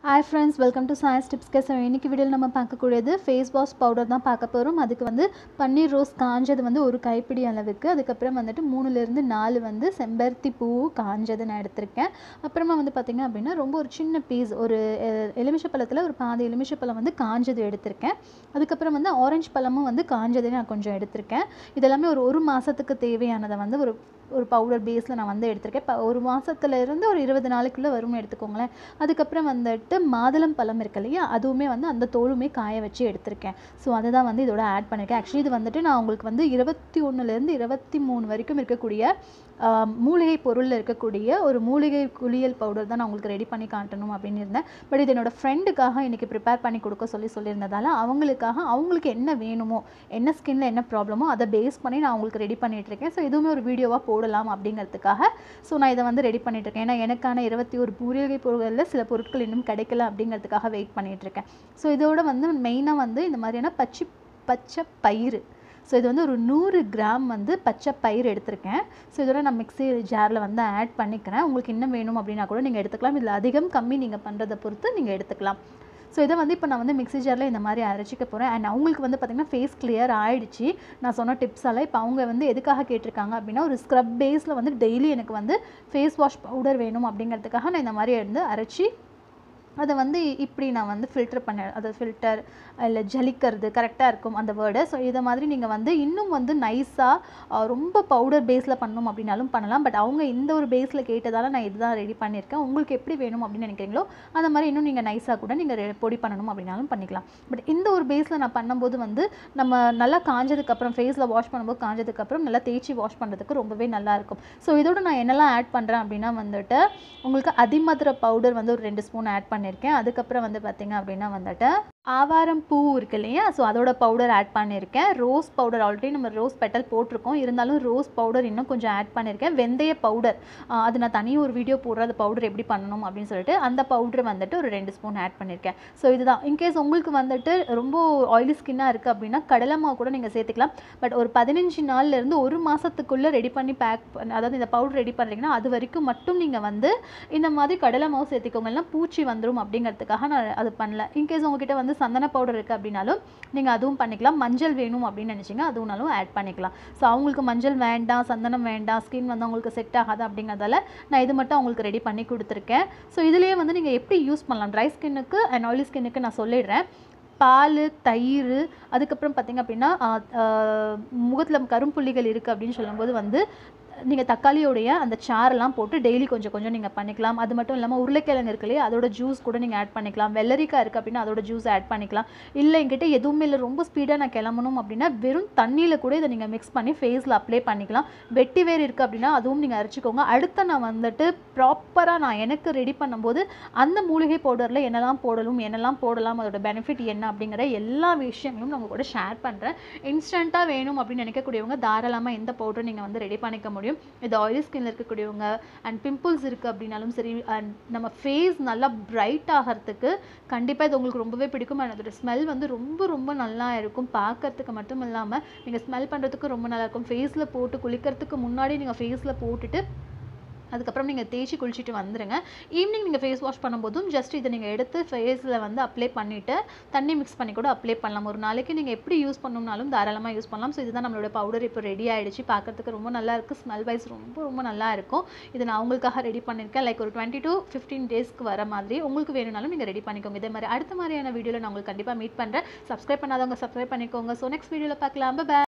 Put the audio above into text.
hi friends welcome to science tips case இன்னைக்கு வீடியோவில் நம்ம பார்க்கக்கூடியது ஃபேஸ் வாஷ் பவுடர் தான் பார்க்க போகிறோம் அதுக்கு வந்து பன்னீர் ரோஸ் காஞ்சது வந்து ஒரு கைப்பிடி அளவுக்கு அதுக்கப்புறம் வந்துட்டு மூணுலேருந்து நாலு வந்து செம்பருத்தி பூ காஞ்சது நான் எடுத்திருக்கேன் அப்புறமா வந்து பார்த்திங்க அப்படின்னா ரொம்ப ஒரு சின்ன பீஸ் ஒரு அஹ், எலுமிச்சை பழத்தில் ஒரு பாதி எலுமிச்சை பழம் வந்து காஞ்சது எடுத்திருக்கேன் அதுக்கப்புறம் வந்து ஆரஞ்சு பழமும் வந்து காஞ்சது நான் கொஞ்சம் எடுத்திருக்கேன் இதெல்லாமே ஒரு ஒரு மாதத்துக்கு தேவையானதை வந்து ஒரு ஒரு பவுடர் பேஸில் நான் வந்து எடுத்திருக்கேன் இப்போ ஒரு மாசத்துல இருந்து ஒரு இருபது நாளைக்குள்ளே வரும்னு எடுத்துக்கோங்களேன் அதுக்கப்புறம் வந்துட்டு மாதுளம் பழம் இருக்கு இல்லையா அதுவுமே வந்து அந்த தோலுமே காய வச்சு எடுத்திருக்கேன் ஸோ அதை தான் வந்து இதோட ஆட் பண்ணியிருக்கேன் ஆக்சுவலி இது வந்துட்டு நான் உங்களுக்கு வந்து இருபத்தி ஒன்றுலேருந்து இருபத்தி மூணு வரைக்கும் இருக்கக்கூடிய ஆஹ், மூலிகை பொருளில் இருக்கக்கூடிய ஒரு மூலிகை குளியல் பவுடர் தான் நான் உங்களுக்கு ரெடி பண்ணி காட்டணும் அப்படின்னு இருந்தேன் பட் இது என்னோட ஃப்ரெண்டுக்காக இன்றைக்கி ப்ரிப்பேர் பண்ணி கொடுக்க சொல்லி சொல்லியிருந்ததால அவங்களுக்காக அவங்களுக்கு என்ன வேணுமோ என்ன ஸ்கின்ல என்ன ப்ராப்ளமோ அதை பேஸ் பண்ணி நான் உங்களுக்கு ரெடி பண்ணிட்டு இருக்கேன் ஸோ இதுவுமே ஒரு வீடியோவாக போடலாம் அப்படிங்கிறதுக்காக ஸோ நான் இதை வந்து ரெடி பண்ணிட்டு இருக்கேன் ஏன்னா எனக்கான இருபத்தி ஒரு மூலிகை பொருட்களில் சில பொருட்கள் இன்னும் கிடைக்கல அப்படிங்கிறதுக்காக வெயிட் பண்ணிட்டு இருக்கேன் ஸோ இதோட வந்து மெயினாக வந்து இந்த மாதிரியான பச்சை பச்சை பயிறு ஸோ இது வந்து ஒரு நூறு கிராம் வந்து பச்சை பயிர் எடுத்திருக்கேன் ஸோ இதோட நான் மிக்ஸி ஜாரில் வந்து ஆட் பண்ணிக்கிறேன் உங்களுக்கு இன்னும் வேணும் அப்படின்னா கூட நீங்கள் எடுத்துக்கலாம் இதில் அதிகம் கம்மி நீங்கள் பண்ணுறதை பொறுத்து நீங்கள் எடுத்துக்கலாம் ஸோ இதை வந்து இப்போ நான் வந்து மிக்ஸி ஜாரில் இந்த மாதிரி அரைச்சிக்க போகிறேன் அண்ட் அவங்களுக்கு வந்து பார்த்திங்கன்னா ஃபேஸ் கிளியர் ஆயிடுச்சு நான் சொன்ன டிப்ஸால் இப்போ அவங்க வந்து எதுக்காக கேட்டிருக்காங்க அப்படின்னா ஒரு ஸ்க்ரப் பேஸில் வந்து டெய்லி எனக்கு வந்து ஃபேஸ் வாஷ் பவுடர் வேணும் அப்படிங்கிறதுக்காக நான் இந்த மாதிரி வந்து அரைச்சி அதை வந்து இப்படி நான் வந்து ஃபில்டர் பண்ண அது ஃபில்டர் இல்லை ஜலிக்கிறது கரெக்டாக இருக்கும் அந்த வேர்டு ஸோ இதை மாதிரி நீங்கள் வந்து இன்னும் வந்து நைஸாக ரொம்ப பவுடர் பேஸில் பண்ணணும் அப்படின்னாலும் பண்ணலாம் பட் அவங்க இந்த ஒரு பேஸில் கேட்டதால் நான் இதுதான் ரெடி பண்ணியிருக்கேன் உங்களுக்கு எப்படி வேணும் அப்படின்னு நினைக்கிறீங்களோ அந்த மாதிரி இன்னும் நீங்கள் நைஸாக கூட நீங்கள் பொடி பண்ணணும் அப்படின்னாலும் பண்ணிக்கலாம் பட் இந்த ஒரு பேஸில் நான் பண்ணும்போது வந்து நம்ம நல்லா காஞ்சதுக்கப்புறம் ஃபேஸில் வாஷ் பண்ணும்போது காஞ்சதுக்கப்புறம் நல்லா தேய்ச்சி வாஷ் பண்ணுறதுக்கு ரொம்பவே நல்லா இருக்கும் ஸோ இதோட நான் என்னெல்லாம் ஆட் பண்ணுறேன் அப்படின்னா வந்துட்டு உங்களுக்கு அதிமதுர பவுடர் வந்து ஒரு ரெண்டு ஸ்பூன் ஆட் பண்ணியிருக்கேன் அதுக்கப்புறம் வந்து பார்த்தீங்க அப்படின்னா வந்துட்டு ஆவாரம் பூ இருக்கு இல்லையா ஸோ அதோட பவுடர் ஆட் பண்ணியிருக்கேன் ரோஸ் பவுடர் ஆல்ரெடி நம்ம ரோஸ் பெட்டல் போட்டிருக்கோம் இருந்தாலும் ரோஸ் பவுடர் இன்னும் கொஞ்சம் ஆட் பண்ணியிருக்கேன் வெந்தய பவுடர் அது நான் தனியாக ஒரு வீடியோ போடுற அந்த பவுடர் எப்படி பண்ணணும் அப்படின்னு சொல்லிட்டு அந்த பவுடர் வந்துட்டு ஒரு ரெண்டு ஸ்பூன் ஆட் பண்ணியிருக்கேன் ஸோ இதுதான் இன்கேஸ் உங்களுக்கு வந்துட்டு ரொம்ப ஆயிலி ஸ்கின்னாக இருக்குது அப்படின்னா கடலை மாவு கூட நீங்கள் சேர்த்துக்கலாம் பட் ஒரு பதினஞ்சு நாள்லேருந்து ஒரு மாதத்துக்குள்ளே ரெடி பண்ணி பேக் அதாவது இந்த பவுடர் ரெடி பண்ணுறீங்கன்னா அது வரைக்கும் மட்டும் நீங்கள் வந்து இந்த மாதிரி கடலை மாவு சேர்த்திக்கோங்க இல்லைனா பூச்சி வந்துடும் அப்படிங்கிறதுக்காக நான் அது பண்ணல இன்கேஸ் உங்ககிட்ட வந்து சந்தன பவுடர் இருக்குது அப்படின்னாலும் நீங்கள் அதுவும் பண்ணிக்கலாம் மஞ்சள் வேணும் அப்படின்னு நினச்சிங்க அதுவும்னாலும் ஆட் பண்ணிக்கலாம் ஸோ அவங்களுக்கு மஞ்சள் வேண்டாம் சந்தனம் வேண்டாம் ஸ்கின் வந்து அவங்களுக்கு செட் ஆகாது அப்படிங்கிறதால நான் இது மட்டும் அவங்களுக்கு ரெடி பண்ணி கொடுத்துருக்கேன் ஸோ இதுலேயே வந்து நீங்கள் எப்படி யூஸ் பண்ணலாம் ட்ரை ஸ்கின்னுக்கு அண்ட் ஆயிலி ஸ்கின்னுக்கு நான் சொல்லிடுறேன் பால் தயிர் அதுக்கப்புறம் பார்த்தீங்க அப்படின்னா முகத்தில் கரும்புள்ளிகள் இருக்குது அப்படின்னு சொல்லும்போது வந்து நீங்கள் தக்காளியோடைய அந்த சாரெல்லாம் போட்டு டெய்லி கொஞ்சம் கொஞ்சம் நீங்கள் பண்ணிக்கலாம் அது மட்டும் இல்லாமல் உருளைக்கிழங்கு இருக்கு இல்லையா அதோட ஜூஸ் கூட நீங்கள் ஆட் பண்ணிக்கலாம் வெள்ளரிக்காய் இருக்குது அப்படின்னா அதோட ஜூஸ் ஆட் பண்ணிக்கலாம் இல்லை என்கிட்ட எதுவுமே இல்லை ரொம்ப ஸ்பீடாக நான் கிளம்பணும் அப்படின்னா வெறும் தண்ணியில் கூட இதை நீங்கள் மிக்ஸ் பண்ணி ஃபேஸில் அப்ளை பண்ணிக்கலாம் வெட்டி வேர் இருக்குது அப்படின்னா அதுவும் நீங்கள் அரைச்சிக்கோங்க அடுத்த நான் வந்துட்டு ப்ராப்பராக நான் எனக்கு ரெடி பண்ணும்போது அந்த மூலிகை பவுடரில் என்னெல்லாம் போடலும் என்னெல்லாம் போடலாம் அதோட பெனிஃபிட் என்ன அப்படிங்கிற எல்லா விஷயங்களும் நம்ம கூட ஷேர் பண்ணுறேன் இன்ஸ்டண்ட்டாக வேணும் அப்படின்னு நினைக்கக்கூடியவங்க தாராளமாக எந்த பவுடர் நீங்கள் வந்து ரெடி பண்ணிக்க முடியும் இது ஆயிலி ஸ்கின்ல இருக்கக்கூடியவங்க அண்ட் பிம்பிள்ஸ் இருக்குது அப்படின்னாலும் சரி அண்ட் நம்ம ஃபேஸ் நல்லா பிரைட் ஆகிறதுக்கு கண்டிப்பாக இது உங்களுக்கு ரொம்பவே பிடிக்கும் அண்ட் அதோட ஸ்மெல் வந்து ரொம்ப ரொம்ப நல்லா இருக்கும் பார்க்கறதுக்கு மட்டும் இல்லாமல் நீங்கள் ஸ்மெல் பண்ணுறதுக்கு ரொம்ப நல்லா இருக்கும் ஃபேஸில் போட்டு குளிக்கிறதுக்கு முன்னாடி நீங்கள் ஃபேஸில் போட்டுட்டு அதுக்கப்புறம் நீங்கள் தேய்ச்சி குளிச்சுட்டு வந்துடுங்க ஈவினிங் நீங்கள் ஃபேஸ் வாஷ் பண்ணும்போதும் ஜஸ்ட் இதை நீங்கள் எடுத்து ஃபேஸில் வந்து அப்ளை பண்ணிவிட்டு தண்ணி மிக்ஸ் பண்ணி கூட அப்ளை பண்ணலாம் ஒரு நாளைக்கு நீங்கள் எப்படி யூஸ் பண்ணணும்னாலும் தாராளமாக யூஸ் பண்ணலாம் ஸோ இதுதான் நம்மளோட பவுடர் இப்போ ரெடி ஆகிடுச்சு பார்க்கறதுக்கு ரொம்ப நல்லா இருக்குது ஸ்மெல் வைஸ் ரொம்ப ரொம்ப நல்லா இருக்கும் இது நான் உங்களுக்காக ரெடி பண்ணியிருக்கேன் லைக் ஒரு டுவெண்ட்டி டு ஃபிஃப்டீன் டேஸ்க்கு வர மாதிரி உங்களுக்கு வேணும்னாலும் நீங்கள் ரெடி பண்ணிக்கோங்க இதே மாதிரி அடுத்த மாதிரியான வீடியோவில் நான் உங்களுக்கு கண்டிப்பாக மீட் பண்ணுறேன் சப்ஸ்கிரைப் பண்ணாதவங்க சப்ஸ்கிரைப் பண்ணிக்கோங்க ஸோ நெக்ஸ்ட் வீடியோவில் பார்க்கலாம் பை